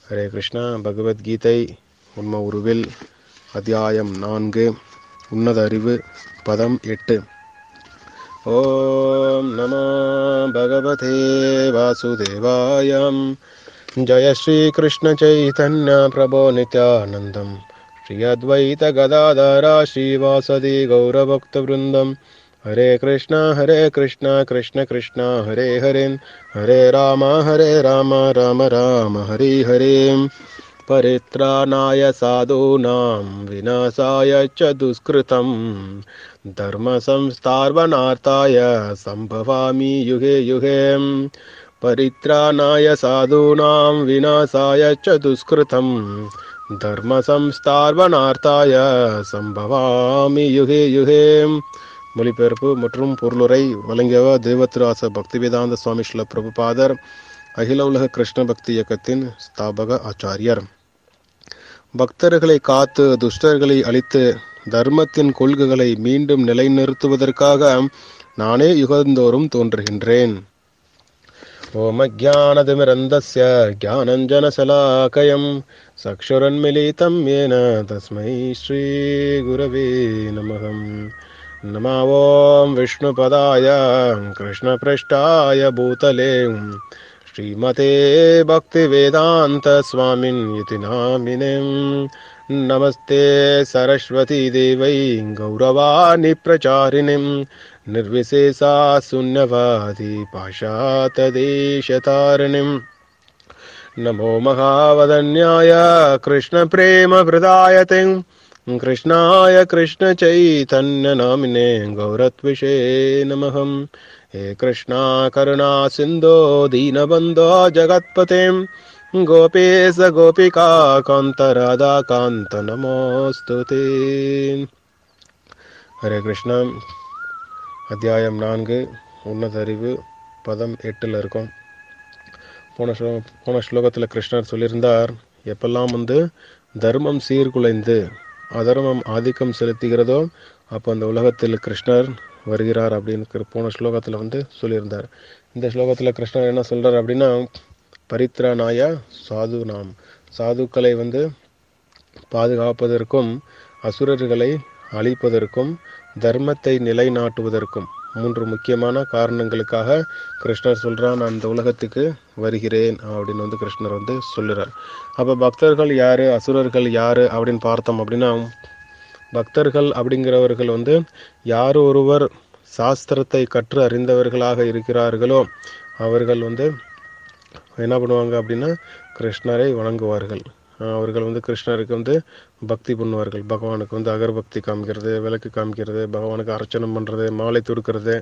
ஹரே கிருஷ்ணா பகவத்கீதை உண்ம உருவில் அத்தியாயம் நான்கு உன்னத அறிவு பதம் எட்டு ஓம் நமோ பகவதே வாசுதேவாயம் ஜய ஸ்ரீ கிருஷ்ண சைதன்ய பிரபோ நித்யானந்தம் ஸ்ரீ அத்வைத கதாதரா ஸ்ரீவாசதி கௌரபக்த விருந்தம் ஹரே கிருஷ்ணா ஹரே கிருஷ்ணா கிருஷ்ண கிருஷ்ணா ஹரே ஹரே ஹரே ராம ஹரே ராம ராம ராம ஹரி ஹரே परित्राणाय साधूनां विनाशाय च दुष्कृतं धर्मसंस्थापनार्थाय सम्भवामि युगे युगे परित्राणाय साधूनां विनाशाय च दुष्कृतं धर्मसंस्थापनार्थाय சம்பவாமி யுகே யுகே மொழிபெயர்ப்பு மற்றும் பொருளுரை வழங்கியவர் தேவத்ராச பக்திவேதாந்த சுவாமி ஸ்ரீல பிரபுபாதர் அகில உலக கிருஷ்ண பக்தி இயக்கத்தின் ஸ்தாபக ஆச்சாரியர் பக்தர்களை காத்து துஷ்டர்களை அழித்து தர்மத்தின் கொள்கைகளை மீண்டும் நிலைநிறுத்துவதற்காக நானே யுகந்தோறும் தோன்றுகின்றேன் ஓமஜானதிமிரந்தஸ்ய ஜானஞ்சனசலாக்கயம் சக்ஷுரன்மிலிதம் ஏன தஸ்மை ஸ்ரீகுரவே நமகம் नमा ॐ विष्णुपदाय कृष्णपृष्ठाय भूतले श्रीमते भक्तिवेदान्तस्वामिन् इति नामिनीं नमस्ते सरस्वतीदेवै गौरवाणि प्रचारिणीं निर्विशेषा शून्यवादी पाशातदेशतारिणीम् नमो महावदन्याय कृष्णप्रेमप्रदायते कृष्णाय कृष्णचैतन्यनामिने गौरत्विषे नमः हे कृष्णा करुणा सिन्धो दीनबन्धो जगत्पते गोपेश गोपिका कान्तराधा कान्त नमोऽस्तु ते ஹரே கிருஷ்ணா அத்தியாயம் நான்கு உன்னத அறிவு பதம் எட்டில் இருக்கும் போன ஸ்லோ போன ஸ்லோகத்தில் கிருஷ்ணர் சொல்லியிருந்தார் எப்பெல்லாம் வந்து தர்மம் சீர்குலைந்து அதர்மம் ஆதிக்கம் செலுத்துகிறதோ அப்போ அந்த உலகத்தில் கிருஷ்ணர் வருகிறார் அப்படின்னு போன ஸ்லோகத்தில் வந்து சொல்லியிருந்தார் இந்த ஸ்லோகத்தில் கிருஷ்ணர் என்ன சொல்கிறார் அப்படின்னா பரித்ரானாய சாது நாம் சாதுக்களை வந்து பாதுகாப்பதற்கும் அசுரர்களை அழிப்பதற்கும் தர்மத்தை நிலைநாட்டுவதற்கும் மூன்று முக்கியமான காரணங்களுக்காக கிருஷ்ணர் சொல்கிறான் நான் இந்த உலகத்துக்கு வருகிறேன் அப்படின்னு வந்து கிருஷ்ணர் வந்து சொல்லுறார் அப்போ பக்தர்கள் யாரு அசுரர்கள் யாரு அப்படின்னு பார்த்தோம் அப்படின்னா பக்தர்கள் அப்படிங்கிறவர்கள் வந்து யார் ஒருவர் சாஸ்திரத்தை கற்று அறிந்தவர்களாக இருக்கிறார்களோ அவர்கள் வந்து என்ன பண்ணுவாங்க அப்படின்னா கிருஷ்ணரை வணங்குவார்கள் அவர்கள் வந்து கிருஷ்ணருக்கு வந்து பக்தி பண்ணுவார்கள் பகவானுக்கு வந்து அகர்பக்தி காமிக்கிறது விளக்கு காமிக்கிறது பகவானுக்கு அர்ச்சனம் பண்ணுறது மாலை தொடுக்கிறது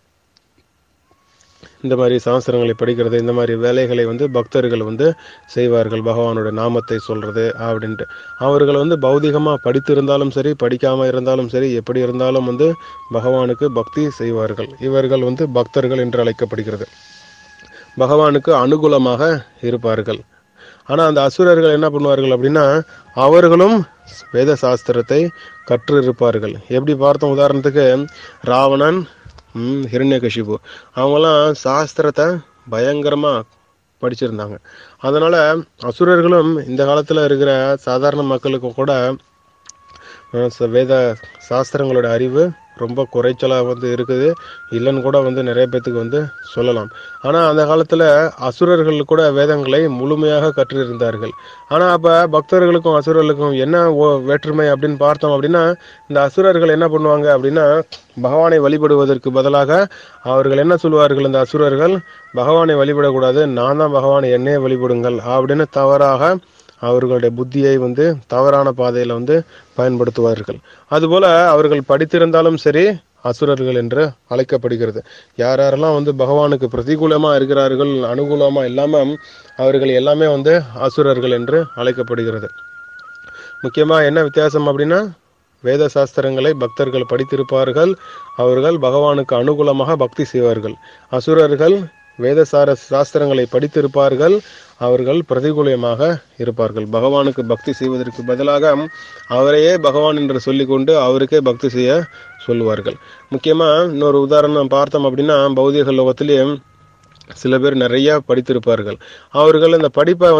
இந்த மாதிரி சாஸ்திரங்களை படிக்கிறது இந்த மாதிரி வேலைகளை வந்து பக்தர்கள் வந்து செய்வார்கள் பகவானோட நாமத்தை சொல்றது அப்படின்ட்டு அவர்கள் வந்து பௌதிகமாக படித்திருந்தாலும் சரி படிக்காமல் இருந்தாலும் சரி எப்படி இருந்தாலும் வந்து பகவானுக்கு பக்தி செய்வார்கள் இவர்கள் வந்து பக்தர்கள் என்று அழைக்கப்படுகிறது பகவானுக்கு அனுகூலமாக இருப்பார்கள் ஆனால் அந்த அசுரர்கள் என்ன பண்ணுவார்கள் அப்படின்னா அவர்களும் வேத சாஸ்திரத்தை கற்று இருப்பார்கள் எப்படி பார்த்தோம் உதாரணத்துக்கு ராவணன் ஹிரண்யகசிபு அவங்கெல்லாம் சாஸ்திரத்தை பயங்கரமாக படிச்சிருந்தாங்க அதனால் அசுரர்களும் இந்த காலத்தில் இருக்கிற சாதாரண மக்களுக்கு கூட வேத சாஸ்திரங்களோட அறிவு ரொம்ப குறைச்சலாக வந்து இருக்குது இல்லைன்னு கூட வந்து நிறைய பேத்துக்கு வந்து சொல்லலாம் ஆனால் அந்த காலத்தில் அசுரர்கள் கூட வேதங்களை முழுமையாக கற்றிருந்தார்கள் ஆனால் அப்போ பக்தர்களுக்கும் அசுரர்களுக்கும் என்ன வேற்றுமை அப்படின்னு பார்த்தோம் அப்படின்னா இந்த அசுரர்கள் என்ன பண்ணுவாங்க அப்படின்னா பகவானை வழிபடுவதற்கு பதிலாக அவர்கள் என்ன சொல்லுவார்கள் இந்த அசுரர்கள் பகவானை வழிபடக்கூடாது நான் தான் பகவானை என்னையே வழிபடுங்கள் அப்படின்னு தவறாக அவர்களுடைய புத்தியை வந்து தவறான பாதையில் வந்து பயன்படுத்துவார்கள் அதுபோல அவர்கள் படித்திருந்தாலும் சரி அசுரர்கள் என்று அழைக்கப்படுகிறது யார் யாரெல்லாம் வந்து பகவானுக்கு பிரதிகூலமாக இருக்கிறார்கள் அனுகூலமாக இல்லாமல் அவர்கள் எல்லாமே வந்து அசுரர்கள் என்று அழைக்கப்படுகிறது முக்கியமாக என்ன வித்தியாசம் அப்படின்னா வேத சாஸ்திரங்களை பக்தர்கள் படித்திருப்பார்கள் அவர்கள் பகவானுக்கு அனுகூலமாக பக்தி செய்வார்கள் அசுரர்கள் வேதசார சாஸ்திரங்களை படித்திருப்பார்கள் அவர்கள் பிரதிகூலமாக இருப்பார்கள் பகவானுக்கு பக்தி செய்வதற்கு பதிலாக அவரையே பகவான் என்று சொல்லிக்கொண்டு அவருக்கே பக்தி செய்ய சொல்லுவார்கள் முக்கியமாக இன்னொரு உதாரணம் பார்த்தோம் அப்படின்னா பௌதிக லோகத்திலேயே சில பேர் நிறைய படித்திருப்பார்கள் அவர்கள் இந்த படிப்பை வந்து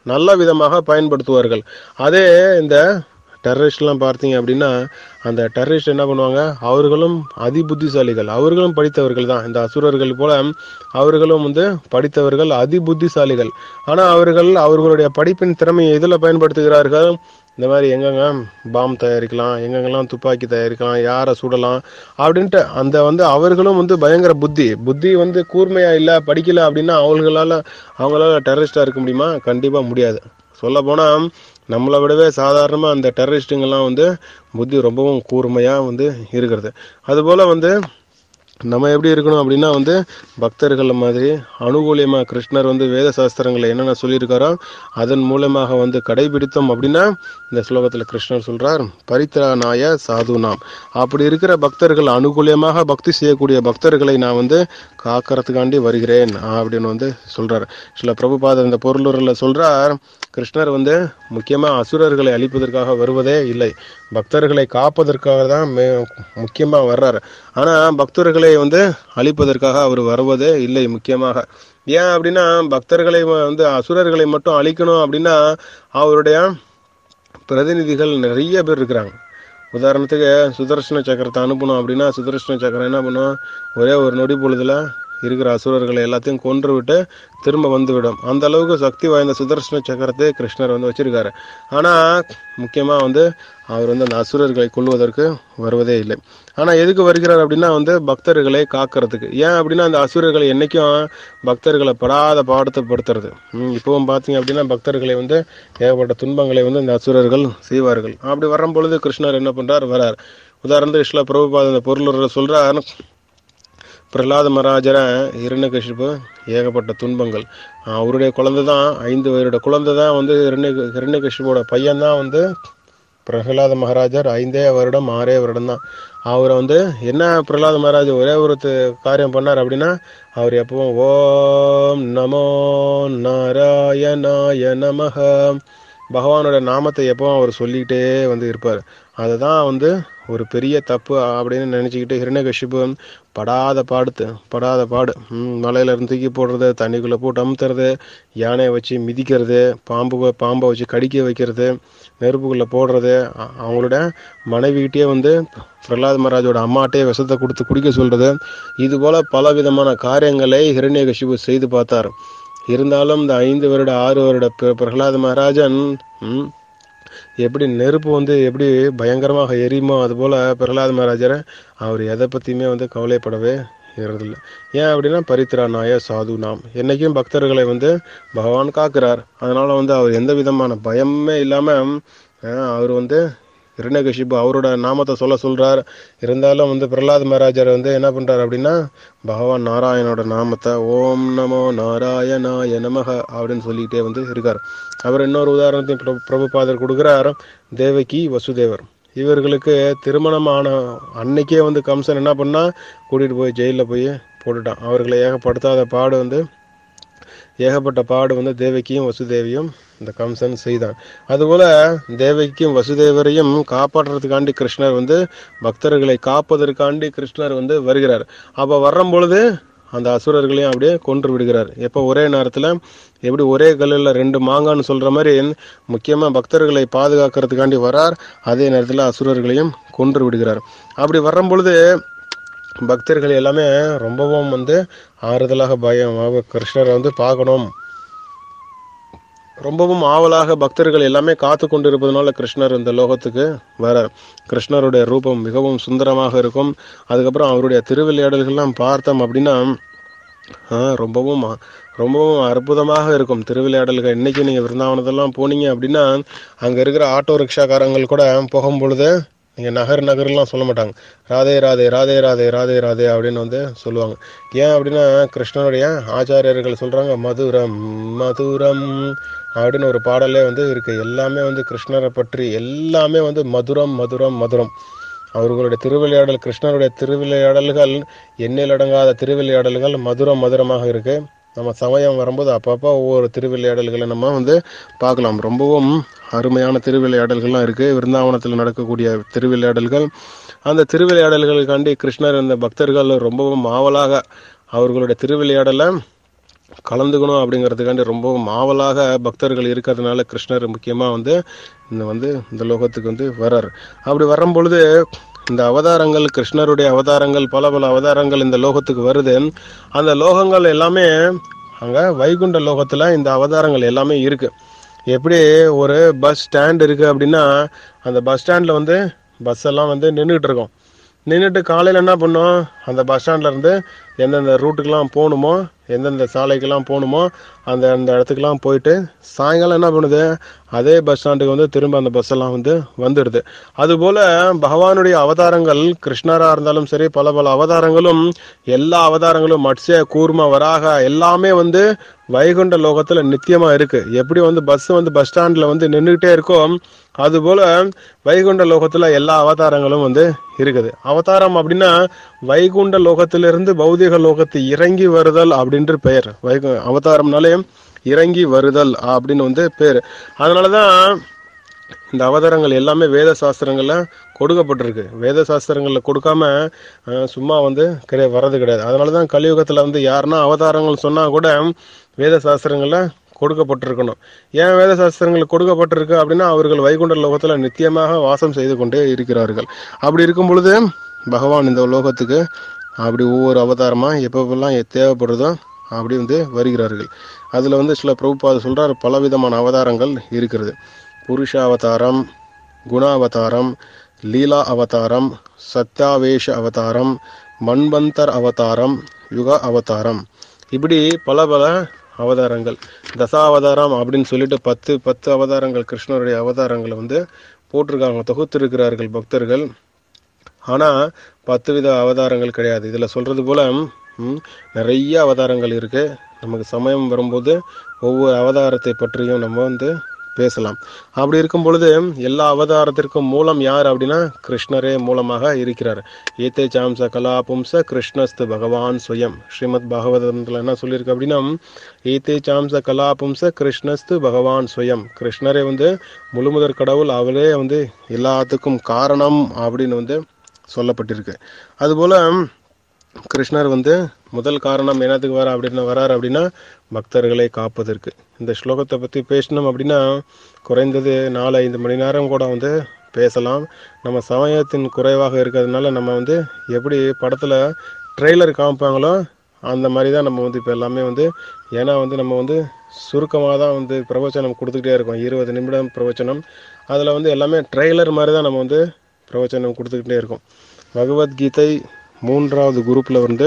நல்ல விதமாக பயன்படுத்துவார்கள் அதே இந்த டெரரிஸ்ட்லாம் பார்த்தீங்க அப்படின்னா அந்த டெரரிஸ்ட் என்ன பண்ணுவாங்க அவர்களும் அதி புத்திசாலிகள் அவர்களும் படித்தவர்கள் தான் இந்த அசுரர்கள் போல அவர்களும் வந்து படித்தவர்கள் அதி புத்திசாலிகள் ஆனா அவர்கள் அவர்களுடைய படிப்பின் திறமையை எதில் பயன்படுத்துகிறார்கள் இந்த மாதிரி எங்கெங்க பாம் தயாரிக்கலாம் எங்கெங்கெல்லாம் துப்பாக்கி தயாரிக்கலாம் யாரை சுடலாம் அப்படின்ட்டு அந்த வந்து அவர்களும் வந்து பயங்கர புத்தி புத்தி வந்து கூர்மையா இல்லை படிக்கல அப்படின்னா அவங்களால அவங்களால டெரரிஸ்டா இருக்க முடியுமா கண்டிப்பா முடியாது சொல்ல போனா நம்மளை விடவே சாதாரணமா அந்த டெரரிஸ்ட்டுங்கெல்லாம் வந்து புத்தி ரொம்பவும் கூர்மையா வந்து இருக்கிறது அதுபோல வந்து நம்ம எப்படி இருக்கணும் அப்படின்னா வந்து பக்தர்கள் மாதிரி அனுகூலியமா கிருஷ்ணர் வந்து வேத சாஸ்திரங்களை என்னென்ன சொல்லியிருக்காரோ அதன் மூலமாக வந்து கடைபிடித்தோம் அப்படின்னா இந்த ஸ்லோகத்துல கிருஷ்ணர் சொல்றார் பரித்ராநாய சாதுனாம் அப்படி இருக்கிற பக்தர்கள் அனுகூலியமாக பக்தி செய்யக்கூடிய பக்தர்களை நான் வந்து காக்கிறதுக்காண்டி வருகிறேன் அப்படின்னு வந்து சொல்றார் சில பிரபுபாதர் இந்த பொருளுரில் சொல்றார் கிருஷ்ணர் வந்து முக்கியமா அசுரர்களை அழிப்பதற்காக வருவதே இல்லை பக்தர்களை காப்பதற்காக தான் மே முக்கியமா வர்றாரு ஆனா பக்தர்களை வந்து அழிப்பதற்காக அவர் வருவதே இல்லை முக்கியமாக ஏன் அப்படின்னா பக்தர்களை வந்து அசுரர்களை மட்டும் அழிக்கணும் அப்படின்னா அவருடைய பிரதிநிதிகள் நிறைய பேர் இருக்கிறாங்க உதாரணத்துக்கு சுதர்ஷன சக்கரத்தை அனுப்பணும் அப்படின்னா சுதர்ஷன சக்கரம் என்ன பண்ணும் ஒரே ஒரு நொடி பொழுதுல இருக்கிற அசுரர்களை எல்லாத்தையும் கொன்று விட்டு திரும்ப வந்துவிடும் அந்த அளவுக்கு சக்தி வாய்ந்த சுதர்ஷன சக்கரத்தை கிருஷ்ணர் வந்து வச்சிருக்காரு ஆனா முக்கியமா வந்து அவர் வந்து அந்த அசுரர்களை கொள்வதற்கு வருவதே இல்லை ஆனா எதுக்கு வருகிறார் அப்படின்னா வந்து பக்தர்களை காக்கிறதுக்கு ஏன் அப்படின்னா அந்த அசுரர்களை என்னைக்கும் பக்தர்களை படாத பாடத்தைப்படுத்துறது ம், இப்பவும் பார்த்தீங்க அப்படின்னா பக்தர்களை வந்து ஏகப்பட்ட துன்பங்களை வந்து இந்த அசுரர்கள் செய்வார்கள் அப்படி வரும் பொழுது கிருஷ்ணர் என்ன பண்றார் வரார் உதாரணத்துக்கு இஸ்ல பிரபுபாத அந்த பொருள் சொல்றார் பிரகலாத மகாராஜரை இரண்யகசிப்பு ஏகப்பட்ட துன்பங்கள் அவருடைய குழந்தை தான் ஐந்து வருட குழந்தை தான் வந்து இரண்ய இரண்யகசிப்போட பையன் தான் வந்து பிரகலாத மகாராஜர் ஐந்தே வருடம் ஆறே வருடம் தான் அவரை வந்து என்ன பிரகலாத மகாராஜ் ஒரே ஒரு து- காரியம் பண்ணார் அப்படின்னா அவர் எப்பவும் ஓம் நமோ நாராயணாய நமஹ பகவானோட நாமத்தை எப்பவும் அவர் சொல்லிக்கிட்டே வந்து இருப்பார் அதுதான் வந்து ஒரு பெரிய தப்பு அப்படின்னு நினச்சிக்கிட்டு ஹிரண்யகசிபு படாத பாடுத்து படாத பாடு ம், மலையில இருந்து தூக்கி போடுறது தண்ணிக்குள்ளே போட்டு அமுத்துறது யானையை வச்சு மிதிக்கிறது பாம்பு பாம்பை வச்சு கடிக்க வைக்கிறது நெருப்புக்குள்ளே போடுறது அ- அவங்களோட மனைவிகிட்டே வந்து பிரகலாத் மகாராஜோட அம்மாட்டே விஷத்தை கொடுத்து குடிக்க சொல்றது இது போல பல விதமான காரியங்களை ஹிரண்யகசிபு செய்து பார்த்தார் இருந்தாலும் இந்த ஐந்து வருட ஆறு வருட பிர- பிரகலாத மகாராஜன் ம், எப்படி நெருப்பு வந்து எப்படி பயங்கரமாக எரியுமோ அதுபோல பிரகலாத மகாராஜரை அவர் எதை பற்றியுமே வந்து கவலைப்படவே இருறதில்ல ஏன் அப்படின்னா பரித்ராநாய சாது நாம் என்னைக்கும் பக்தர்களை வந்து பகவான் காக்கிறார் அதனால வந்து அவர் எந்த விதமான பயமே இல்லாம அஹ், அவர் வந்து இரண்யகசிபு அவரோட நாமத்தை சொல்ல சொல்றார் இருந்தாலும் வந்து பிரகலாத் மகாராஜர் வந்து என்ன பண்றாரு அப்படின்னா பகவான் நாராயணோட நாமத்தை ஓம் நமோ நாராயணாய நமக அப்படின்னு சொல்லிக்கிட்டே வந்து இருக்கார் அவர் இன்னொரு உதாரணத்தையும் பிரபு- பிரபுபாதர் கொடுக்கிறார் தேவகி வசுதேவர் இவர்களுக்கு திருமணமான அன்னைக்கே வந்து கம்சன் என்ன பண்ணா கூட்டிட்டு போய் ஜெயிலில் போய் போட்டுட்டான் அவர்களை ஏகப்படுத்தாத பாடு வந்து ஏகப்பட்ட பாடு வந்து தேவகியும் வசுதேவியும் இந்த கம்சன் செய்தான் அதுபோல தேவகியும் வசுதேவரையும் காப்பாற்றுறதுக்காண்டி கிருஷ்ணர் வந்து பக்தர்களை காப்பதற்காண்டி கிருஷ்ணர் வந்து வருகிறார் அப்ப வர்றும் பொழுது அந்த அசுரர்களையும் அப்படியே கொன்று விடுகிறார் எப்போ ஒரே நேரத்துல எப்படி ஒரே கல்லில் ரெண்டு மாங்கான்னு சொல்ற மாதிரி முக்கியமா பக்தர்களை பாதுகாக்கிறதுக்காண்டி வரார் அதே நேரத்துல அசுரர்களையும் கொன்று விடுகிறார் அப்படி வர்றும் பொழுது பக்தர்கள் எல்லாமே ரொம்பவும் வந்து ஆறுதலாக பயம் அவ- கிருஷ்ணரை வந்து பார்க்கணும் ரொம்பவும் ஆவலாக பக்தர்கள் எல்லாமே காத்து கொண்டிருப்பதனால கிருஷ்ணர் இந்த லோகத்துக்கு வரார் கிருஷ்ணருடைய ரூபம் மிகவும் சுந்தரமாக இருக்கும் அதுக்கப்புறம் அவருடைய திருவிளையாடல்கள்லாம் பார்த்தோம் அப்படின்னா ஆ, ரொம்பவும் ரொம்பவும் அற்புதமாக இருக்கும் திருவிளையாடல்கள் இன்னைக்கு நீங்க விருந்தாவனத்தெல்லாம் போனீங்க அப்படின்னா அங்க இருக்கிற ஆட்டோ ரிக்ஷாக்காரங்கள் கூட போகும் பொழுது நீங்க நகர் நகர்லாம் சொல்ல மாட்டாங்க ராதே ராதே ராதே ராதே ராதே ராதே அப்படின்னு வந்து சொல்லுவாங்க ஏன் அப்படின்னா கிருஷ்ணனுடைய ஆச்சாரியர்கள் சொல்றாங்க மதுரம் மதுரம் அப்படின்னு ஒரு பாடலே வந்து இருக்கு எல்லாமே வந்து கிருஷ்ணரை பற்றி எல்லாமே வந்து மதுரம் மதுரம் மதுரம் அவர்களுடைய திருவிளையாடல் கிருஷ்ணருடைய திருவிளையாடல்கள் எண்ணில் அடங்காத திருவிளையாடல்கள் மதுரம் மதுரமாக இருக்கு நம்ம சமயம் வரும்போது அப்பப்போ ஒவ்வொரு திருவிளையாடல்களை நம்ம வந்து பார்க்கலாம் ரொம்பவும் அருமையான திருவிளையாடல்கள்லாம் இருக்கு விருந்தாவனத்தில் நடக்கக்கூடிய திருவிளையாடல்கள் அந்த திருவிளையாடல்களுக்காண்டி கிருஷ்ணர் அந்த பக்தர்கள் ரொம்பவும் ஆவலாக அவர்களுடைய திருவிளையாடலை கலந்துக்கணும் அப்படிங்கிறதுக்காண்டி ரொம்ப ஆவலாக பக்தர்கள் இருக்கிறதுனால கிருஷ்ணர் முக்கியமாக வந்து இந்த வந்து இந்த லோகத்துக்கு வந்து வர்றார் அப்படி வரும் பொழுது இந்த அவதாரங்கள் கிருஷ்ணருடைய அவதாரங்கள் பல பல அவதாரங்கள் இந்த லோகத்துக்கு வருது அந்த லோகங்கள் எல்லாமே அங்கே வைகுண்ட லோகத்தில் இந்த அவதாரங்கள் எல்லாமே இருக்கு எப்படி ஒரு பஸ் ஸ்டாண்ட் இருக்கு அப்படின்னா அந்த பஸ் ஸ்டாண்டில் வந்து பஸ் எல்லாம் வந்து நின்றுட்டு இருக்கோம் நின்றுட்டு காலையில் என்ன பண்ணோம் அந்த பஸ் ஸ்டாண்ட்ல இருந்து எந்தெந்த ரூட்டுக்கெல்லாம் போகணுமோ எந்தெந்த சாலைக்கெல்லாம் போகணுமோ அந்த அந்த இடத்துக்கெல்லாம் போயிட்டு சாயங்காலம் என்ன பண்ணுது அதே பஸ் ஸ்டாண்டுக்கு வந்து திரும்ப அந்த பஸ் எல்லாம் வந்து வந்துடுது அதுபோல பகவானுடைய அவதாரங்கள் கிருஷ்ணரா இருந்தாலும் சரி பல பல அவதாரங்களும் எல்லா அவதாரங்களும் மத்ஸ்ய கூர்ம வராக எல்லாமே வந்து வைகுண்ட லோகத்துல நித்தியமா இருக்கு எப்படி வந்து பஸ் வந்து பஸ் ஸ்டாண்ட்ல வந்து நின்றுகிட்டே இருக்கோ அதுபோல வைகுண்ட லோகத்துல எல்லா அவதாரங்களும் வந்து இருக்குது அவதாரம் அப்படின்னா வைகுண்ட லோகத்திலிருந்து பௌதிக லோகத்து இறங்கி வருதல் அப்படின்ற பெயர் வைகு அவதாரம்னாலே இறங்கி வருதல் அப்படின்னு வந்து பேர் அதனாலதான் இந்த அவதாரங்கள் எல்லாமே வேத சாஸ்திரங்கள்ல கொடுக்கப்பட்டிருக்கு வேத சாஸ்திரங்கள்ல கொடுக்காம அஹ், சும்மா வந்து கிடையாது வர்றது கிடையாது அதனாலதான் கலியுகத்துல வந்து யாருன்னா அவதாரங்கள் சொன்னா கூட வேத சாஸ்திரங்கள்ல கொடுக்கப்பட்டிருக்கணும் ஏன் வேத சாஸ்திரங்கள் கொடுக்கப்பட்டிருக்கு அப்படின்னா அவர்கள் வைகுண்ட லோகத்துல நித்தியமாக வாசம் செய்து கொண்டே இருக்கிறார்கள் அப்படி இருக்கும் பொழுது பகவான் இந்த லோகத்துக்கு அப்படி ஒவ்வொரு அவதாரமா எப்பப்பெல்லாம் தேவைப்படுறதோ அப்படி வந்து வருகிறார்கள் அதுல வந்து சில பிரபுபாத சொல்றார் பலவிதமான அவதாரங்கள் இருக்கிறது புருஷ அவதாரம் குணாவதாரம் லீலா அவதாரம் சத்யாவேஷ அவதாரம் மண்பந்தர் அவதாரம் யுக அவதாரம் இப்படி பல பல அவதாரங்கள் தசாவதாரம் அப்படின்னு சொல்லிட்டு பத்து பத்து அவதாரங்கள் கிருஷ்ணருடைய அவதாரங்களை வந்து போட்டிருக்காங்க தொகுத்திருக்கிறார்கள் பக்தர்கள் ஆனா பத்து வித அவதாரங்கள் கிடையாது இதுல சொல்றது போல ம், நிறைய அவதாரங்கள் இருக்கு நமக்கு சமயம் வரும்போது ஒவ்வொரு அவதாரத்தை பற்றியும் நம்ம வந்து பேசலாம் அப்படி இருக்கும் பொழுது எல்லா அவதாரத்திற்கும் மூலம் யார் அப்படின்னா கிருஷ்ணரே மூலமாக இருக்கிறார் ஏத்தே சாம்ச கலா பும்ச கிருஷ்ணஸ்து பகவான் சுயம் ஸ்ரீமத் பாகவதத்துல என்ன சொல்லியிருக்கு அப்படின்னா ஏத்தே சாம்ச கலா பும்ச கிருஷ்ணஸ்து பகவான் சுயம் கிருஷ்ணரே வந்து முழுமுதற் கடவுள் அவரே வந்து எல்லாத்துக்கும் காரணம் அப்படின்னு வந்து சொல்லப்பட்டிருக்கு அதுபோல கிருஷ்ணர் வந்து முதல் காரணம் என்னத்துக்கு வர அப்படின்னு வரார் அப்படின்னா பக்தர்களை காப்பதற்கு இந்த ஸ்லோகத்தை பத்தி பேசணும் அப்படின்னா குறைந்தது நாலு ஐந்து மணி நேரம் கூட வந்து பேசலாம் நம்ம சமயத்தின் குறைவாக இருக்கிறதுனால நம்ம வந்து எப்படி படத்துல ட்ரெய்லர் காமிப்பாங்களோ அந்த மாதிரி தான் நம்ம வந்து இப்போ எல்லாமே வந்து ஏன்னா வந்து நம்ம வந்து சுருக்கமாக தான் வந்து பிரவச்சனம் கொடுத்துக்கிட்டே இருக்கோம் இருபது நிமிடம் பிரவச்சனம் அதில் வந்து எல்லாமே ட்ரெய்லர் மாதிரி தான் நம்ம வந்து பிரவச்சனம் கொடுத்துக்கிட்டே இருக்கோம் பகவத்கீதை மூன்றாவது குரூப்பில் வந்து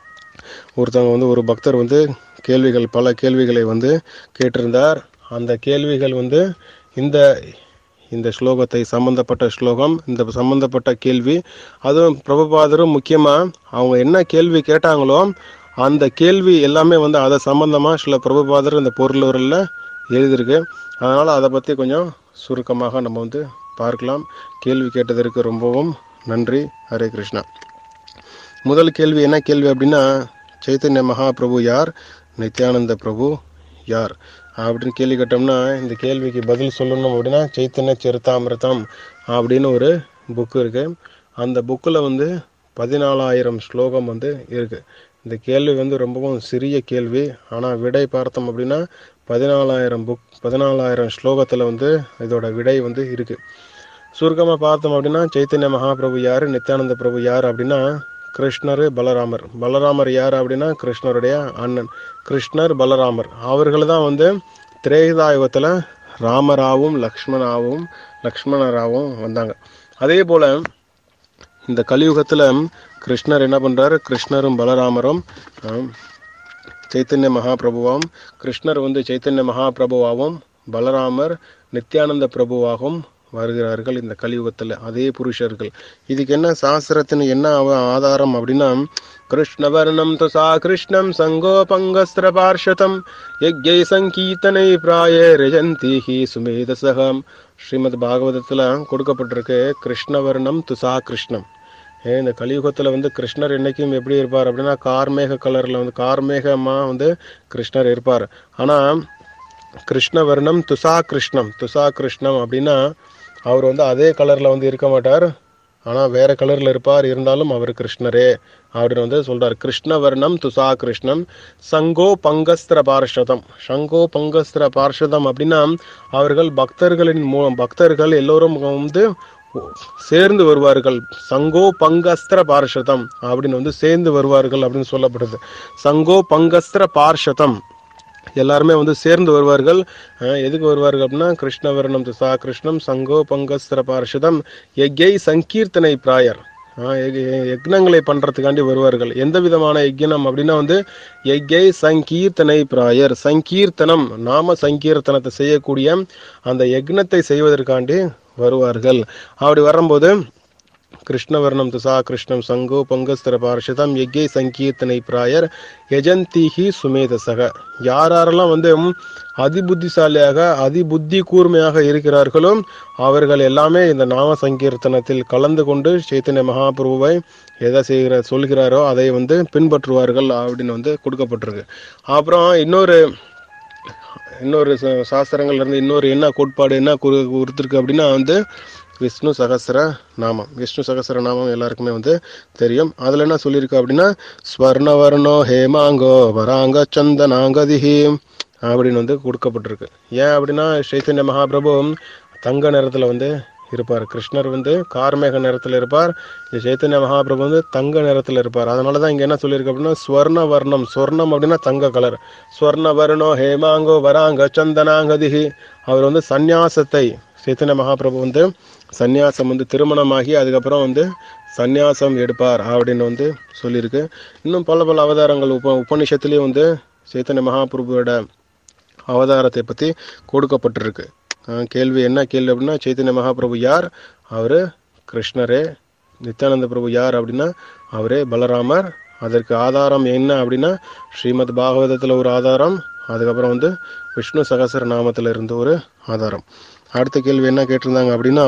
ஒருத்தவங்க வந்து ஒரு பக்தர் வந்து கேள்விகள் பல கேள்விகளை வந்து கேட்டிருந்தார் அந்த கேள்விகள் வந்து இந்த இந்த ஸ்லோகத்தை சம்பந்தப்பட்ட ஸ்லோகம் இந்த சம்பந்தப்பட்ட கேள்வி அதுவும் பிரபுபாதரும் முக்கியமா அவங்க என்ன கேள்வி கேட்டாங்களோ அந்த கேள்வி எல்லாமே வந்து அதை சம்பந்தமா சில பிரபுபாதர் இந்த பொருளுரில் எழுதியிருக்கு அதனால அதை பத்தி கொஞ்சம் சுருக்கமாக நம்ம வந்து பார்க்கலாம் கேள்வி கேட்டதற்கு ரொம்பவும் நன்றி ஹரே கிருஷ்ணா முதல் கேள்வி என்ன கேள்வி அப்படின்னா சைத்தன்ய மகாபிரபு யார் நித்யானந்த பிரபு யார் அப்படின்னு கேள்வி கேட்டோம்னா இந்த கேள்விக்கு பதில் சொல்லணும் அப்படின்னா சைத்தன்ய சரித்தாமிரதம் அப்படின்னு ஒரு புக்கு இருக்கு அந்த புக்கில் வந்து பதினாலாயிரம் ஸ்லோகம் வந்து இருக்கு இந்த கேள்வி வந்து ரொம்பவும் சிறிய கேள்வி ஆனால் விடை பார்த்தோம் அப்படின்னா பதினாலாயிரம் புக் பதினாலாயிரம் ஸ்லோகத்தில் வந்து இதோட விடை வந்து இருக்கு சுருக்கமாக பார்த்தோம் அப்படின்னா சைத்தன்ய மகாபிரபு யார் நித்யானந்த பிரபு யார் அப்படின்னா கிருஷ்ணர் பலராமர் பலராமர் யார் அப்படின்னா கிருஷ்ணருடைய அண்ணன் கிருஷ்ணர் பலராமர் அவர்கள் தான் வந்து திரேதாயுகத்தில் ராமராவும் லக்ஷ்மணாவும் லக்ஷ்மணராவும் வந்தாங்க அதே போல இந்த கலியுகத்துல கிருஷ்ணர் என்ன பண்றாரு கிருஷ்ணரும் பலராமரும் ஆம், சைத்தன்ய மகாபிரபுவாம் கிருஷ்ணர் வந்து சைத்தன்ய மகாபிரபுவாகவும் பலராமர் நித்யானந்த பிரபுவாகவும் வருகிறார்கள் இந்த கலியுகத்துல அதே புருஷர்கள் இதுக்கு என்ன சாஸ்திரத்தின் என்ன அவ- ஆதாரம் அப்படின்னா கிருஷ்ணவர்ணம் துசா கிருஷ்ணம் சங்கோபங்கஸ்திர பார்ஷதம் யஜ்ஞை சங்கீர்த்தனை பிராய ரஜந்தி ஹி சுமேதசகம் ஸ்ரீமத் பாகவதத்துல கொடுக்கப்பட்டிருக்கு கிருஷ்ணவர்ணம் துசா கிருஷ்ணம் ஏன் இந்த கலியுகத்துல வந்து கிருஷ்ணர் என்னைக்கும் எப்படி இருப்பார் அப்படின்னா கார்மேக கலர்ல வந்து கார்மேகமா வந்து கிருஷ்ணர் இருப்பார் ஆனா கிருஷ்ணவர்ணம் துசா கிருஷ்ணம் துசா கிருஷ்ணம் அப்படின்னா அவர் வந்து அதே கலர்ல வந்து இருக்க மாட்டார் ஆனா வேற கலர்ல இருப்பார் இருந்தாலும் அவர் கிருஷ்ணரே அப்படின்னு வந்து சொல்றார் கிருஷ்ணவர்ணம் துசா கிருஷ்ணம் சங்கோ பங்கஸ்திர பார்ஷதம் சங்கோ பங்கஸ்திர பார்ஷதம் அப்படின்னா அவர்கள் பக்தர்களின் மூலம் பக்தர்கள் எல்லோரும் வந்து சேர்ந்து வருவார்கள் சங்கோ பங்கஸ்திர பார்ஷதம் அப்படின்னு வந்து சேர்ந்து வருவார்கள் அப்படின்னு சொல்லப்படுது சங்கோ பங்கஸ்திர பார்ஷதம் எல்லாருமே வந்து சேர்ந்து வருவார்கள் அஹ் எதுக்கு வருவார்கள் அப்படின்னா கிருஷ்ணவர்ணம் துசா கிருஷ்ணம் சங்கோ பங்கஸ்திர பார்ஷதம் யஜ்யை சங்கீர்த்தனை பிராயர் ஆஹ் யக்- யக்னங்களை பண்றதுக்காண்டி வருவார்கள் எந்த விதமான யக்னம் அப்படின்னா வந்து யஜ்யை சங்கீர்த்தனை பிராயர் சங்கீர்த்தனம் நாம சங்கீர்த்தனத்தை செய்யக்கூடிய அந்த யக்னத்தை செய்வதற்காண்டி வருவார்கள் அப்படி வரும்போது கிருஷ்ணவர்ணம் துசா கிருஷ்ணம் சங்கோ பங்கஸ்திர பார்ஷதம் யஜ்யை சங்கீர்த்தனை பிராயர் யஜந்திஹி சுமேதசக யார் யாரெல்லாம் வந்து ம், அதிபுத்திசாலியாக அதிபுத்தி கூர்மையாக இருக்கிறார்களோ அவர்கள் எல்லாமே இந்த நாம சங்கீர்த்தனத்தில் கலந்து கொண்டு சைத்தன்ய மகாபிரபுவை எதை செய்கிற சொல்கிறாரோ அதை வந்து பின்பற்றுவார்கள் அப்படின்னு வந்து கொடுக்கப்பட்டிருக்கு அப்புறம் இன்னொரு இன்னொரு ச- சாஸ்திரங்கள்ல இருந்து இன்னொரு என்ன கோட்பாடு என்ன குறி- கொடுத்திருக்கு அப்படின்னா வந்து விஷ்ணு சகஸ்ர நாமம் விஷ்ணு சகஸ்ர நாமம் எல்லாருக்குமே வந்து தெரியும் அதுல என்ன சொல்லியிருக்கு அப்படின்னா ஸ்வர்ணவர்ணோ ஹேமாங்கோ வராங்க சந்தனாங்கதிஹி அப்படின்னு வந்து கொடுக்கப்பட்டிருக்கு ஏன் அப்படின்னா சைத்தன்ய மகாபிரபு தங்க நிறத்துல வந்து இருப்பார் கிருஷ்ணர் வந்து கார்மேக நிறத்துல இருப்பார் இந்த சைத்தன்ய மகாபிரபு வந்து தங்க நிறத்துல இருப்பார் அதனால தான் இங்க என்ன சொல்லியிருக்கு அப்படின்னா ஸ்வர்ண வர்ணம் ஸ்வர்ணம் அப்படின்னா தங்க கலர் ஸ்வர்ண வர்ணோ ஹேமாங்கோ வராங்க சந்தனாங்கதிஹி அவர் வந்து சந்நியாசத்தை சைத்தன்ய மகாபிரபு வந்து சந்நியாசம் வந்து திருமணமாகி அதுக்கப்புறம் வந்து சந்நியாசம் எடுப்பார் அப்படின்னு வந்து சொல்லியிருக்கு இன்னும் பல பல அவதாரங்கள் உப உபநிஷத்துலேயும் வந்து சைத்தன்ய மகாபிரபுவோட அவதாரத்தை பற்றி கொடுக்கப்பட்டிருக்கு அஹ் கேள்வி என்ன கேள்வி அப்படின்னா சைத்தன்ய மகாபிரபு யார் அவரு கிருஷ்ணரே நித்யானந்த பிரபு யார் அப்படின்னா அவரே பலராமர் அதற்கு ஆதாரம் என்ன அப்படின்னா ஸ்ரீமத் பாகவதத்தில் ஒரு ஆதாரம் அதுக்கப்புறம் வந்து விஷ்ணு சகசர நாமத்தில் இருந்து ஒரு ஆதாரம் அடுத்த கேள்வி என்ன கேட்டிருந்தாங்க அப்படின்னா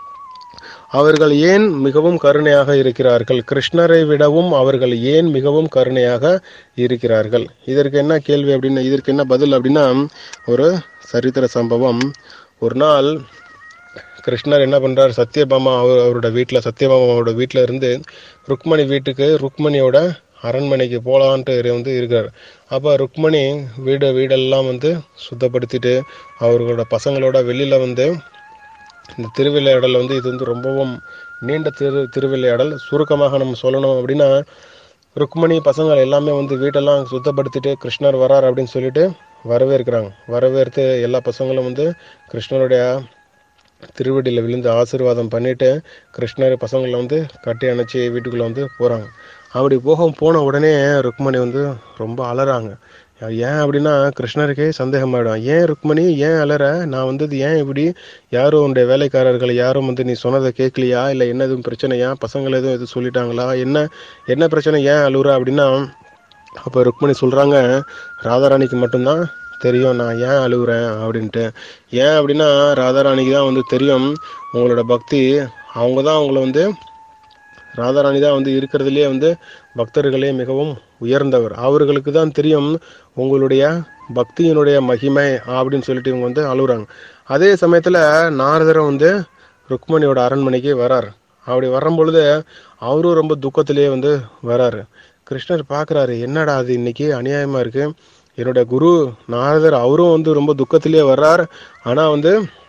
அவர்கள் ஏன் மிகவும் கருணையாக இருக்கிறார்கள் கிருஷ்ணரை விடவும் அவர்கள் ஏன் மிகவும் கருணையாக இருக்கிறார்கள் இதற்கு என்ன கேள்வி அப்படின்னா இதற்கு என்ன பதில் அப்படின்னா ஒரு சரித்திர சம்பவம் ஒரு நாள் கிருஷ்ணர் என்ன பண்றார் சத்யபாமா அவர் அவரோட வீட்டில் சத்யபாமாவோட வீட்டில் இருந்து ருக்மணி வீட்டுக்கு ருக்மணியோட அரண்மனைக்கு போகலான்ட்டு வந்து இருக்கார் அப்போ ருக்மணி வீடு வீடெல்லாம் வந்து சுத்தப்படுத்திட்டு அவர்களோட பசங்களோட வெளியில் வந்து இந்த திருவிளையாடல் வந்து இது வந்து ரொம்பவும் நீண்ட திரு திருவிளையாடல் சுருக்கமாக நம்ம சொல்லணும் அப்படின்னா ருக்மணி பசங்கள் எல்லாமே வந்து வீட்டெல்லாம் சுத்தப்படுத்திட்டு கிருஷ்ணர் வரார் அப்படின்னு சொல்லிட்டு வரவேற்கிறாங்க வரவேற்று எல்லா பசங்களும் வந்து கிருஷ்ணருடைய திருவடியில் விழுந்து ஆசீர்வாதம் பண்ணிட்டு கிருஷ்ணர் பசங்களை வந்து கட்டி அணைச்சி வீட்டுக்குள்ள வந்து போறாங்க அப்படி போக போன உடனே ருக்மணி வந்து ரொம்ப அலறாங்க ஏன் அப்படின்னா கிருஷ்ணருக்கே சந்தேகமாயிடும் ஏன் ருக்மணி ஏன் அலற நான் வந்தது ஏன் இப்படி யாரும் உன்னுடைய வேலைக்காரர்கள் யாரும் வந்து நீ சொன்னதை கேட்கலையா இல்லை என்ன எதுவும் பிரச்சனையா பசங்களை எதுவும் எதுவும் சொல்லிட்டாங்களா என்ன என்ன பிரச்சனை ஏன் அழுகுற அப்படின்னா அப்போ ருக்மணி சொல்றாங்க ராதாராணிக்கு மட்டும்தான் தெரியும் நான் ஏன் அழுகுறேன் அப்படின்ட்டு ஏன் அப்படின்னா ராதாராணிக்கு தான் வந்து தெரியும் உங்களோட பக்தி அவங்க தான் அவங்கள வந்து ராதாராணி தான் வந்து இருக்கிறதுலே வந்து பக்தர்களே மிகவும் உயர்ந்தவர் அவர்களுக்கு தான் தெரியும் உங்களுடைய பக்தியினுடைய மகிமை அப்படின்னு சொல்லிட்டு இவங்க வந்து அழுகுறாங்க அதே சமயத்துல நாரதரும் வந்து ருக்மணியோட அரண்மனைக்கு வரார் அப்படி வரும்பொழுது அவரும் ரொம்ப துக்கத்திலேயே வந்து வராரு கிருஷ்ணர் பார்க்குறாரு என்னடா அது இன்னைக்கு அநியாயமா இருக்கு என்னுடைய குரு நாரதர் அவரும் வந்து ரொம்ப துக்கத்திலேயே வர்றார் ஆனா வந்து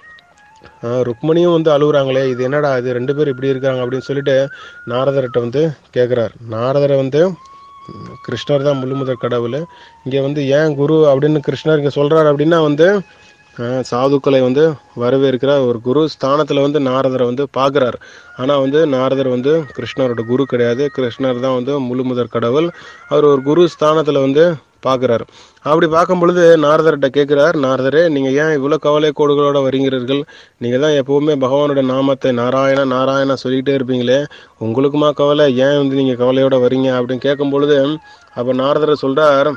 ஆஹ் ருக்மணியும் வந்து அழுகுறாங்களே இது என்னடா இது ரெண்டு பேரும் இப்படி இருக்காங்க அப்படின்னு சொல்லிட்டு நாரதர்கிட்ட வந்து கேட்குறார் நாரதரை வந்து ம், கிருஷ்ணர் தான் முழுமுதற் கடவுள் இங்கே வந்து ஏன் குரு அப்படின்னு கிருஷ்ணர் இங்கே சொல்றாரு அப்படின்னா வந்து ஆஹ், சாதுக்களை வந்து வரவேற்கிறார் ஒரு குரு ஸ்தானத்தில் வந்து நாரதரை வந்து பார்க்குறார் ஆனால் வந்து நாரதர் வந்து கிருஷ்ணரோட குரு கிடையாது கிருஷ்ணர் தான் வந்து முழுமுதற் கடவுள் அவர் ஒரு குரு ஸ்தானத்தில் வந்து பார்க்குறார் அப்படி பார்க்கும் பொழுது நாரதர்கிட்ட கேட்குறார் நாரதரே நீங்கள் ஏன் இவ்வளோ கவலை கோடுகளோட வருகிறீர்கள் நீங்கள் தான் எப்பவுமே பகவானோட நாமத்தை நாராயண நாராயண சொல்லிக்கிட்டே இருப்பீங்களே உங்களுக்குமா கவலை ஏன் வந்து நீங்கள் கவலையோட வரீங்க அப்படின்னு கேட்கும் பொழுது அப்போ நாரதர் சொல்கிறார்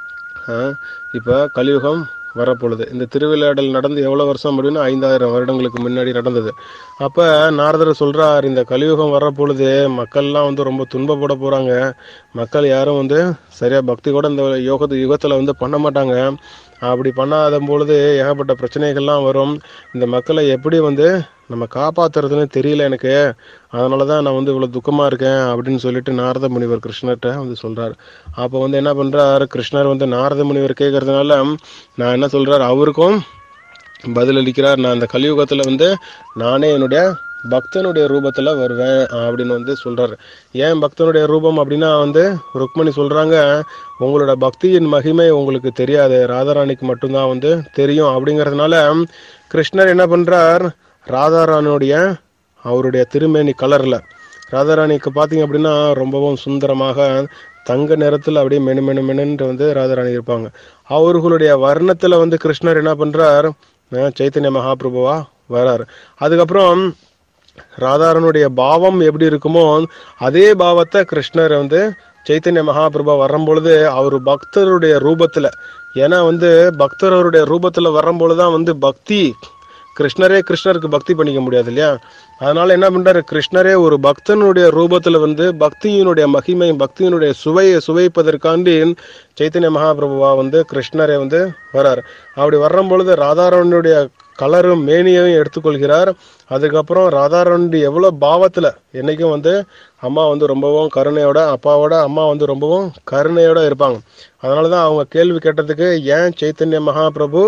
இப்போ கலியுகம் வரப்பொழுது இந்த திருவிளையாடல் நடந்து எவ்வளோ வருஷம் அப்படின்னா ஐந்தாயிரம் வருடங்களுக்கு முன்னாடி நடந்தது அப்போ நாரதர் சொல்கிறார் இந்த கலியுகம் வர்ற பொழுது மக்கள்லாம் வந்து ரொம்ப துன்பப்பட போகிறாங்க மக்கள் யாரும் வந்து சரியாக பக்தி கூட இந்த யோகத்து யுகத்தில் வந்து பண்ண மாட்டாங்க அப்படி பண்ணாத பொழுது ஏகப்பட்ட பிரச்சனைகள்லாம் வரும் இந்த மக்களை எப்படி வந்து நம்ம காப்பாத்துறதுன்னு தெரியல எனக்கு அதனால தான் நான் வந்து இவ்வளோ துக்கமாக இருக்கேன் அப்படின்னு சொல்லிட்டு நாரத முனிவர் கிருஷ்ணர்கிட்ட வந்து சொல்கிறார் அப்போ வந்து என்ன பண்ணுறார் கிருஷ்ணர் வந்து நாரத முனிவர் கேட்கறதுனால நான் என்ன சொல்கிறார் அவருக்கும் பதிலளிக்கிறார் நான் இந்த கலியுகத்தில் வந்து நானே என்னுடைய பக்தனுடைய ரூபத்தில் வருவேன் அப்படின்னு வந்து சொல்கிறார் ஏன் பக்தனுடைய ரூபம் அப்படின்னா வந்து ருக்மணி சொல்கிறாங்க உங்களோட பக்தியின் மகிமை உங்களுக்கு தெரியாது ராதாராணிக்கு மட்டும்தான் வந்து தெரியும் அப்படிங்கிறதுனால கிருஷ்ணர் என்ன பண்ணுறார் ராதாராணியுடைய அவருடைய திருமேனி கலரில் ராதாராணிக்கு பார்த்தீங்க அப்படின்னா ரொம்பவும் சுந்தரமாக தங்க நிறத்தில் அப்படியே மெனு மெனு மெனுன்ட்டு வந்து ராதாராணி இருப்பாங்க அவர்களுடைய வர்ணத்தில் வந்து கிருஷ்ணர் என்ன பண்ணுறார் சைத்தன்ய மகாபிரபுவா வரார் அதுக்கப்புறம் ராதாரனுடைய பாவம் எப்படி இருக்குமோ அதே பாவத்தை கிருஷ்ணர் வந்து சைத்தன்ய மகாபிரபா வரும்பொழுது அவர் பக்தருடைய ரூபத்துல ஏன்னா வந்து பக்தர் அவருடைய ரூபத்துல வரும்பொழுதுதான் வந்து பக்தி கிருஷ்ணரே கிருஷ்ணருக்கு பக்தி பண்ணிக்க முடியாது இல்லையா அதனால என்ன பண்றாரு கிருஷ்ணரே ஒரு பக்தனுடைய ரூபத்துல வந்து பக்தியினுடைய மகிமை பக்தியினுடைய சுவையை சுவைப்பதற்காண்டி சைத்தன்ய மகாபிரபுவா வந்து கிருஷ்ணரே வந்து வரார் அப்படி வரும் பொழுது ராதாரவனுடைய கலரும் மேனியையும் எடுத்துக்கொள்கிறார் அதுக்கப்புறம் ராதாரவனுடைய எவ்வளோ பாவத்துல என்னைக்கும் வந்து அம்மா வந்து ரொம்பவும் கருணையோட அப்பாவோட அம்மா வந்து ரொம்பவும் கருணையோட இருப்பாங்க அதனாலதான் அவங்க கேள்வி கேட்டதுக்கு ஏன் சைத்தன்ய மகாபிரபு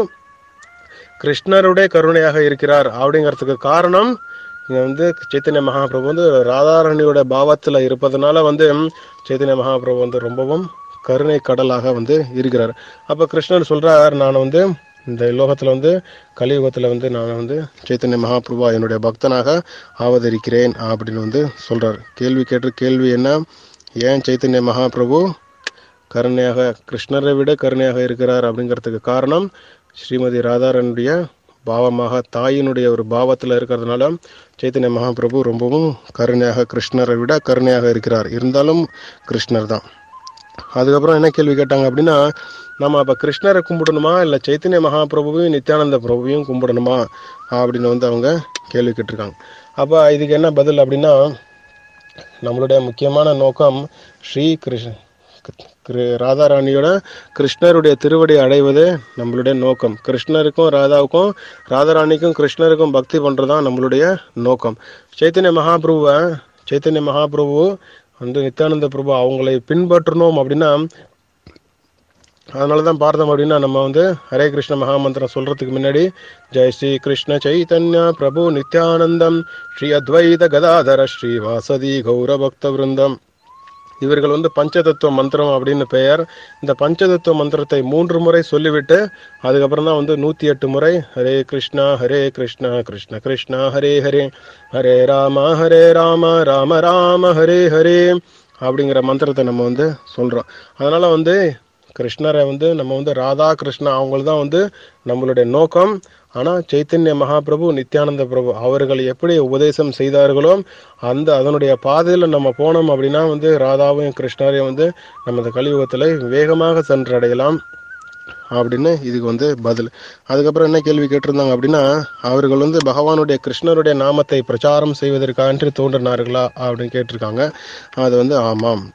கிருஷ்ணருடைய கருணையாக இருக்கிறார் அப்படிங்கிறதுக்கு காரணம் இங்க வந்து சைத்தன்ய மகாபிரபு வந்து ராதாரணியோட பாவத்துல இருப்பதனால வந்து சைத்தன்ய மகாபிரபு வந்து ரொம்பவும் கருணை கடலாக வந்து இருக்கிறார் அப்ப கிருஷ்ணர் சொல்றார் நான் வந்து இந்த லோகத்துல வந்து கலியுகத்துல வந்து நான் வந்து சைத்தன்ய மகாபிரபா என்னுடைய பக்தனாக அவதரிக்கிறேன் அப்படின்னு வந்து சொல்றார் கேள்வி கேட்டு கேள்வி என்ன ஏன் சைத்தன்ய மகாபிரபு கருணையாக கிருஷ்ணரை விட கருணையாக இருக்கிறார் அப்படிங்கிறதுக்கு காரணம் ஸ்ரீமதி ராதாரனுடைய பாவமாக தாயினுடைய ஒரு பாவத்தில் இருக்கிறதுனால சைத்தன்ய மகாபிரபு ரொம்பவும் கருணையாக கிருஷ்ணரை விட கருணையாக இருக்கிறார் இருந்தாலும் கிருஷ்ணர் தான் அதுக்கப்புறம் என்ன கேள்வி கேட்டாங்க அப்படின்னா நம்ம அப்போ கிருஷ்ணரை கும்பிடணுமா இல்லை சைத்தன்ய மகாபிரபுவையும் நித்யானந்த பிரபுவையும் கும்பிடணுமா அப்படின்னு வந்து அவங்க கேள்வி கேட்டிருக்காங்க அப்போ இதுக்கு என்ன பதில் அப்படின்னா நம்மளுடைய முக்கியமான நோக்கம் ஸ்ரீ கிருஷ்ண கிரு- ராதாராணியோட கிருஷ்ணருடைய திருவடி அடைவது நம்மளுடைய நோக்கம் கிருஷ்ணருக்கும் ராதாவுக்கும் ராதாராணிக்கும் கிருஷ்ணருக்கும் பக்தி பண்றதுதான் நம்மளுடைய நோக்கம் சைத்தன்ய மகாபிரபுவை சைத்தன்ய மகாபிரபு வந்து நித்யானந்த பிரபு அவங்களை பின்பற்றணும் அப்படின்னா அதனால தான் பார்த்தோம் அப்படின்னா நம்ம வந்து ஹரே கிருஷ்ண மகாமந்திரம் சொல்றதுக்கு முன்னாடி ஜெய் ஸ்ரீ கிருஷ்ண சைத்தன்ய பிரபு நித்யானந்தம் ஸ்ரீ அத்வைத கதாதர ஸ்ரீ வாசதி கௌர பக்த விருந்தம் இவர்கள் வந்து பஞ்சதத்துவ மந்திரம் அப்படின்னு பெயர் இந்த பஞ்சதத்துவ மந்திரத்தை மூன்று முறை சொல்லிவிட்டு அதுக்கப்புறம் தான் வந்து நூத்தி எட்டு முறை ஹரே கிருஷ்ணா ஹரே கிருஷ்ணா கிருஷ்ண கிருஷ்ணா ஹரே ஹரே ஹரே ராம ஹரே ராம ராம ராம ஹரே ஹரே அப்படிங்கிற மந்திரத்தை நம்ம வந்து சொல்றோம் அதனால வந்து கிருஷ்ணரை வந்து நம்ம வந்து ராதா கிருஷ்ணா அவங்கள தான் வந்து நம்மளுடைய நோக்கம் ஆனால் சைத்தன்ய மகாபிரபு நித்யானந்த பிரபு அவர்கள் எப்படி உபதேசம் செய்தார்களோ அந்த அதனுடைய பாதையில் நம்ம போனோம் அப்படின்னா வந்து ராதாவையும் கிருஷ்ணரையும் வந்து நம்ம இந்த கலியுகத்தில் வேகமாக சென்றடையலாம் அப்படின்னு இதுக்கு வந்து பதில் அதுக்கப்புறம் என்ன கேள்வி கேட்டிருந்தாங்க அப்படின்னா அவர்கள் வந்து பகவானுடைய கிருஷ்ணருடைய நாமத்தை பிரச்சாரம் செய்வதற்கான்று தோன்றினார்களா அப்படின்னு கேட்டிருக்காங்க அது வந்து ஆமாம்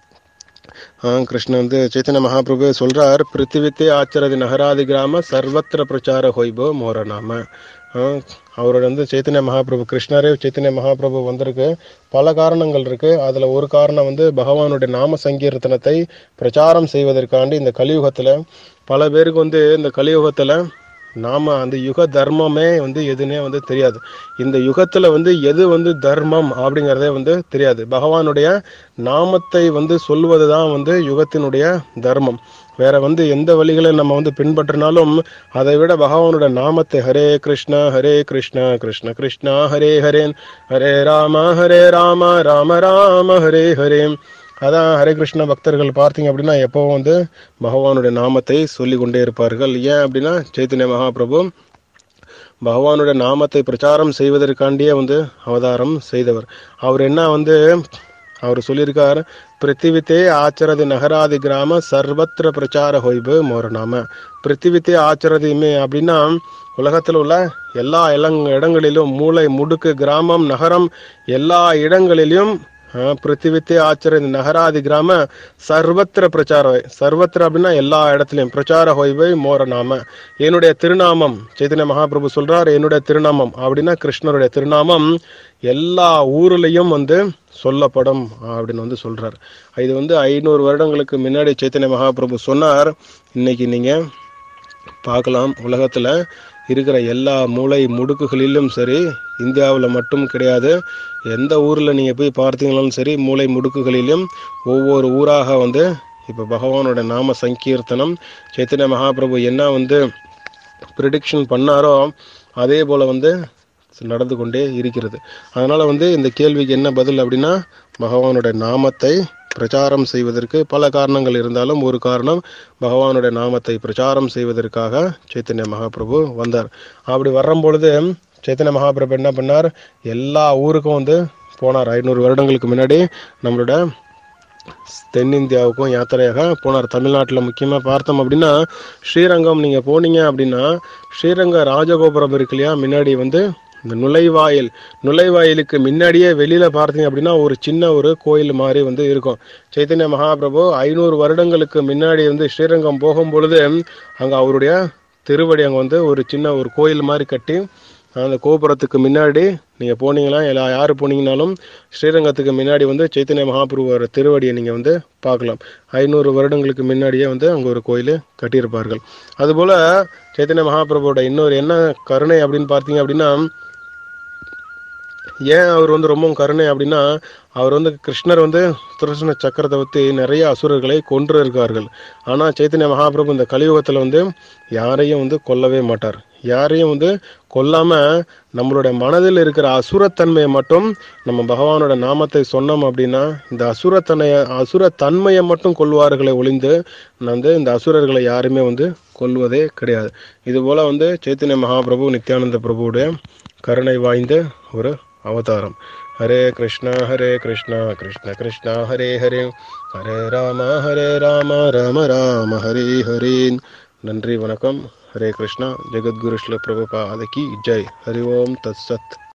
ஆ, கிருஷ்ணன் வந்து சைத்தன்ய மகாபிரபு சொல்றார் பிருத்திவித்தே ஆச்சரதி நகராதி கிராம சர்வத்திர பிரச்சார ஹொய்போ மோர நாம ஆ, அவரோட வந்து சைத்தன்ய மகாபிரபு கிருஷ்ணரே சைத்தன்ய மகாபிரபு வந்திருக்கு பல காரணங்கள் இருக்கு அதுல ஒரு காரணம் வந்து பகவானுடைய நாம சங்கீர்த்தனத்தை பிரச்சாரம் செய்வதற்காண்டி இந்த கலியுகத்துல பல பேருக்கு வந்து இந்த கலியுகத்துல நாம அந்த யுக தர்மமே வந்து எதுனே வந்து தெரியாது இந்த யுகத்துல வந்து எது வந்து தர்மம் அப்படிங்கறதே வந்து தெரியாது பகவானுடைய நாமத்தை வந்து சொல்வதுதான் வந்து யுகத்தினுடைய தர்மம் வேற வந்து எந்த வழிகளை நம்ம வந்து பின்பற்றினாலும் அதை விட பகவானோட நாமத்தை ஹரே கிருஷ்ணா ஹரே கிருஷ்ணா கிருஷ்ண கிருஷ்ணா ஹரே ஹரேன் ஹரே ராம ஹரே ராம ராம ராம ஹரே ஹரே அதான் ஹரே கிருஷ்ண பக்தர்கள் பார்த்தீங்க அப்படின்னா எப்பவும் வந்து பகவானுடைய நாமத்தை சொல்லி கொண்டே இருப்பார்கள் ஏன் அப்படின்னா சைத்தன்ய மகாபிரபு பகவானுடைய நாமத்தை பிரச்சாரம் செய்வதற்காண்டியே வந்து அவதாரம் செய்தவர் அவர் என்ன வந்து அவர் சொல்லியிருக்கார் பிருத்திவித்தே ஆச்சரதி நகராதி கிராம சர்வத்திர பிரச்சார ஹொய்பு மோரநாம பிருத்திவித்தே ஆச்சரதிமே அப்படின்னா உலகத்தில் உள்ள எல்லா இளங் இடங்களிலும் மூளை முடுக்கு கிராமம் நகரம் எல்லா இடங்களிலும் हाँ, பிருத்திவித்தே ஆச்சரிய நகராதி கிராம சர்வத்திர பிரச்சார சர்வத்திர அப்படின்னா எல்லா இடத்துலயும் பிரச்சார ஹொய்வை மோர நாம என்னுடைய திருநாமம் சைத்தன்ய மகாபிரபு சொல்றார் என்னுடைய திருநாமம் அப்படின்னா கிருஷ்ணருடைய திருநாமம் எல்லா ஊர்லயும் வந்து சொல்லப்படும் அப்படின்னு வந்து சொல்றார் இது வந்து ஐநூறு வருடங்களுக்கு முன்னாடி சைத்தன்ய மகாபிரபு சொன்னார் இன்னைக்கு நீங்க பார்க்கலாம் உலகத்துல இருக்கிற எல்லா மூளை முடுக்குகளிலும் சரி இந்தியாவில் மட்டும் கிடையாது எந்த ஊரில் நீங்கள் போய் பார்த்தீங்கனாலும் சரி மூளை முடுக்குகளிலும் ஒவ்வொரு ஊராக வந்து இப்போ பகவானோட நாம சங்கீர்த்தனம் சைத்தன்ய மகாபிரபு என்ன வந்து ப்ரிடிக்ஷன் பண்ணாரோ அதே போல் வந்து நடந்து கொண்டே இருக்கிறது அதனால வந்து இந்த கேள்விக்கு என்ன பதில் அப்படின்னா பகவானுடைய நாமத்தை பிரச்சாரம் செய்வதற்கு பல காரணங்கள் இருந்தாலும் ஒரு காரணம் பகவானுடைய நாமத்தை பிரச்சாரம் செய்வதற்காக சைத்தன்ய மகாபிரபு வந்தார் அப்படி வரும் பொழுது சைத்தன்ய மகாபிரபு என்ன பண்ணார் எல்லா ஊருக்கும் வந்து போனார் ஐநூறு வருடங்களுக்கு முன்னாடி நம்மளோட தென்னிந்தியாவுக்கும் யாத்திரையாக போனார் தமிழ்நாட்டில் முக்கியமாக பார்த்தோம் அப்படின்னா ஸ்ரீரங்கம் நீங்கள் போனீங்க அப்படின்னா ஸ்ரீரங்க ராஜகோபுரம் இருக்கு இல்லையா முன்னாடி வந்து இந்த நுழைவாயில் நுழைவாயிலுக்கு முன்னாடியே வெளியில பார்த்தீங்க அப்படின்னா ஒரு சின்ன ஒரு கோயில் மாதிரி வந்து இருக்கும் சைத்தன்ய மகாபிரபு ஐநூறு வருடங்களுக்கு முன்னாடி வந்து ஸ்ரீரங்கம் போகும் பொழுது அங்க அவருடைய திருவடி அங்க வந்து ஒரு சின்ன ஒரு கோயில் மாதிரி கட்டி அந்த கோபுரத்துக்கு முன்னாடி நீங்க போனீங்களா எல்லா யாரு போனீங்கனாலும் ஸ்ரீரங்கத்துக்கு முன்னாடி வந்து சைத்தன்ய மகாபிரபுவோட திருவடியை நீங்க வந்து பார்க்கலாம் ஐநூறு வருடங்களுக்கு முன்னாடியே வந்து அங்க ஒரு கோயில் கட்டியிருப்பார்கள் அதுபோல சைத்தன்ய மகாபிரபுவோட இன்னொரு என்ன கருணை அப்படின்னு பார்த்தீங்க அப்படின்னா ஏன் அவர் வந்து ரொம்ப கருணை அப்படின்னா அவர் வந்து கிருஷ்ணர் வந்து சுதர்சன சக்கரத்தை பற்றி நிறைய அசுரர்களை கொன்று இருக்கார்கள் ஆனால் சைத்தன்ய மகாபிரபு இந்த கலியுகத்தில் வந்து யாரையும் வந்து கொல்லவே மாட்டார் யாரையும் வந்து கொல்லாம நம்மளுடைய மனதில் இருக்கிற அசுரத்தன்மையை மட்டும் நம்ம பகவானோட நாமத்தை சொன்னோம் அப்படின்னா இந்த அசுரத்தன்மைய அசுரத்தன்மையை மட்டும் கொள்வார்களை ஒளிந்து வந்து இந்த அசுரர்களை யாருமே வந்து கொல்வதே கிடையாது இது போல வந்து சைத்தன்ய மகாபிரபு நித்யானந்த பிரபுவுடைய கருணை வாய்ந்த ஒரு அவதாரம் ஹரே கிருஷ்ணா ஹரே கிருஷ்ணா கிருஷ்ண கிருஷ்ணா ஹரே ஹரே ஹரே ராம ஹரே ராம ராம ராம ஹரே ஹரே நன்றி வணக்கம் ஹரே கிருஷ்ணா ஜெகத்குரு ஸ்ல பிரபுபாத கி ஜெய் ஹரி ஓம் தத் சத்